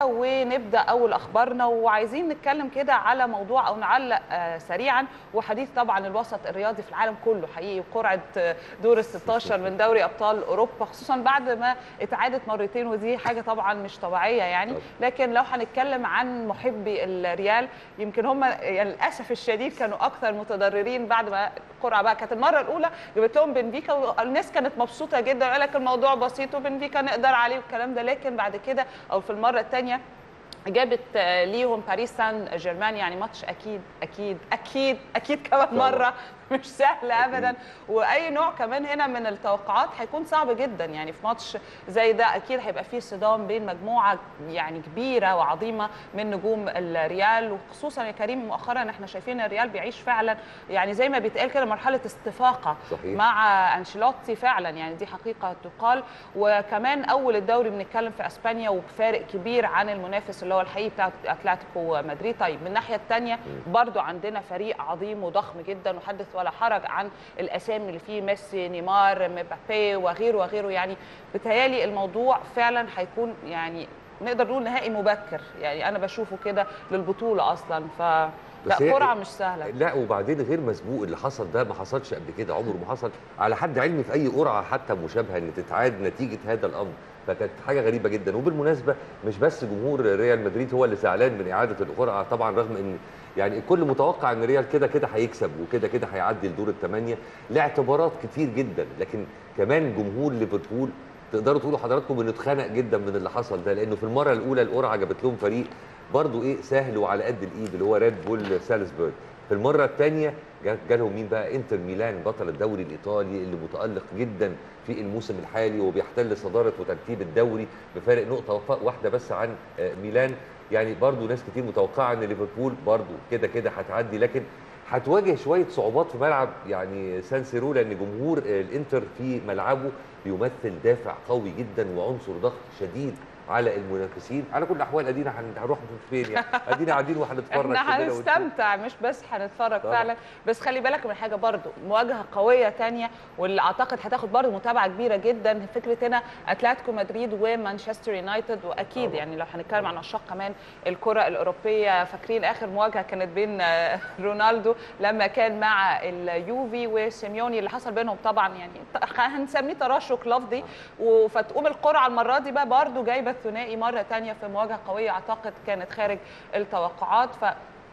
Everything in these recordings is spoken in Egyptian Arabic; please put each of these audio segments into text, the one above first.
ونبدا اول اخبارنا وعايزين نتكلم كده على موضوع او نعلق آه، سريعا وحديث طبعا الوسط الرياضي في العالم كله حقيقي قرعه آه، دور ال 16 من دوري ابطال اوروبا خصوصا بعد ما اتعادت مرتين ودي حاجه طبعا مش طبيعيه يعني طبعا. لكن لو هنتكلم عن محبي الريال يمكن هم يعني للاسف الشديد كانوا اكثر متضررين بعد ما القرعه بقى كانت المره الاولى جابت لهم بنفيكا والناس كانت مبسوطه جدا وقال لك الموضوع بسيط وبنفيكا نقدر عليه والكلام ده لكن بعد كده او في المره الثانيه جابت آه، ليهم باريس سان جيرمان يعني ماتش اكيد اكيد اكيد اكيد كمان طبعا. مره مش سهل أكيد. ابدا واي نوع كمان هنا من التوقعات هيكون صعب جدا يعني في ماتش زي ده اكيد هيبقى فيه صدام بين مجموعه يعني كبيره وعظيمه من نجوم الريال وخصوصا يا كريم مؤخرا احنا شايفين الريال بيعيش فعلا يعني زي ما بيتقال كده مرحله استفاقه صحيح. مع انشيلوتي فعلا يعني دي حقيقه تقال وكمان اول الدوري بنتكلم في اسبانيا وبفارق كبير عن المنافس اللي هو الحقيقي بتاع اتلتيكو مدريد طيب من الناحيه الثانيه برضو عندنا فريق عظيم وضخم جدا وحدث ولا حرج عن الاسامي اللي فيه ميسي نيمار مبابي وغيره وغيره يعني بتهيالي الموضوع فعلا هيكون يعني نقدر نقول نهائي مبكر يعني انا بشوفه كده للبطوله اصلا ف لا بس هي- قرعه مش سهله لا وبعدين غير مسبوق اللي حصل ده ما حصلش قبل كده عمره ما حصل على حد علمي في اي قرعه حتى مشابهه ان تتعاد نتيجه هذا الامر فكانت حاجه غريبه جدا وبالمناسبه مش بس جمهور ريال مدريد هو اللي زعلان من اعاده القرعه طبعا رغم ان يعني الكل متوقع ان ريال كده كده هيكسب وكده كده هيعدي لدور الثمانيه لاعتبارات كتير جدا لكن كمان جمهور ليفربول تقدروا تقولوا حضراتكم انه اتخنق جدا من اللي حصل ده لانه في المره الاولى القرعه جابت لهم فريق برضه ايه سهل وعلى قد الايد اللي هو ريد بول سالزبورج في المره الثانيه جالهم مين بقى انتر ميلان بطل الدوري الايطالي اللي متالق جدا في الموسم الحالي وبيحتل صداره وترتيب الدوري بفارق نقطه وف- واحده بس عن آه، ميلان يعني برضه ناس كتير متوقعه ان ليفربول برضه كده كده هتعدي لكن هتواجه شويه صعوبات في ملعب يعني سان سيرو لان جمهور آه، الانتر في ملعبه بيمثل دافع قوي جدا وعنصر ضغط شديد على المنافسين على كل الاحوال ادينا هن- هنروح فين يعني ادينا قاعدين وهنتفرج احنا كلنا ونشوف. هنستمتع مش بس هنتفرج طبعا. فعلا بس خلي بالك من حاجه برضو مواجهه قويه تانية واللي اعتقد هتاخد برضو متابعه كبيره جدا فكره هنا اتلتيكو مدريد ومانشستر يونايتد واكيد طبعا. يعني لو هنتكلم عن عشاق كمان الكره الاوروبيه فاكرين اخر مواجهه كانت بين آه، رونالدو لما كان مع اليوفي وسيميوني اللي حصل بينهم طبعا يعني ط- هنسميه تراشق لفظي و- فتقوم القرعه المره دي بقى برضو جايبه الثنائي مره تانية في مواجهه قويه اعتقد كانت خارج التوقعات ف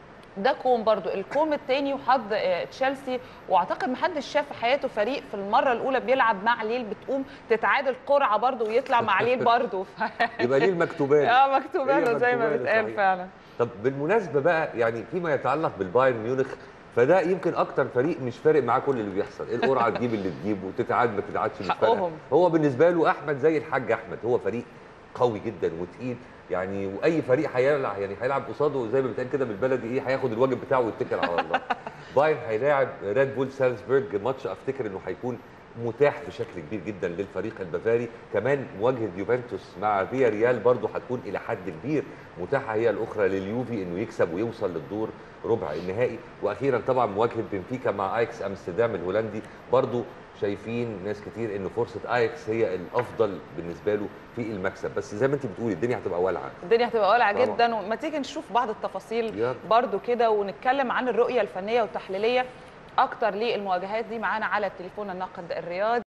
ده كوم برضو الكوم التاني وحظ آه، تشيلسي واعتقد محدش شاف في حياته فريق في المره الاولى بيلعب مع ليل بتقوم تتعادل قرعه برضو ويطلع مع ليل برضو ف... يبقى ليه المكتوبات اه مكتوبه هي له زي ما مكتوبة له، بيتقال صحيح. فعلا طب بالمناسبه بقى يعني فيما يتعلق بالبايرن ميونخ فده يمكن اكتر فريق مش فارق معاه كل اللي بيحصل القرعه تجيب اللي تجيبه تتعاد ما تتعادش مش فارقه حقهم. هو بالنسبه له احمد زي الحاج احمد هو فريق قوي جدا وتقيل يعني واي فريق هيلعب يعني هيلعب قصاده زي ما بيتقال كده بالبلدي ايه هياخد الواجب بتاعه ويتكل على الله بايرن هيلاعب ريد بول سالزبورج ماتش افتكر انه هيكون متاح بشكل كبير جدا للفريق البافاري كمان مواجهه يوفنتوس مع فيا ريال برضه هتكون الى حد كبير متاحه هي الاخرى لليوفي انه يكسب ويوصل للدور ربع النهائي واخيرا طبعا مواجهه بنفيكا مع ايكس امستردام الهولندي برضه شايفين ناس كتير ان فرصه اياكس هي الافضل بالنسبه له في المكسب بس زي ما انت بتقولي الدنيا هتبقى والعه الدنيا هتبقى ولعه طبعا. جدا وما تيجي نشوف بعض التفاصيل يلا. برضو كده ونتكلم عن الرؤيه الفنيه والتحليليه اكتر للمواجهات دي معانا على التليفون الناقد الرياضي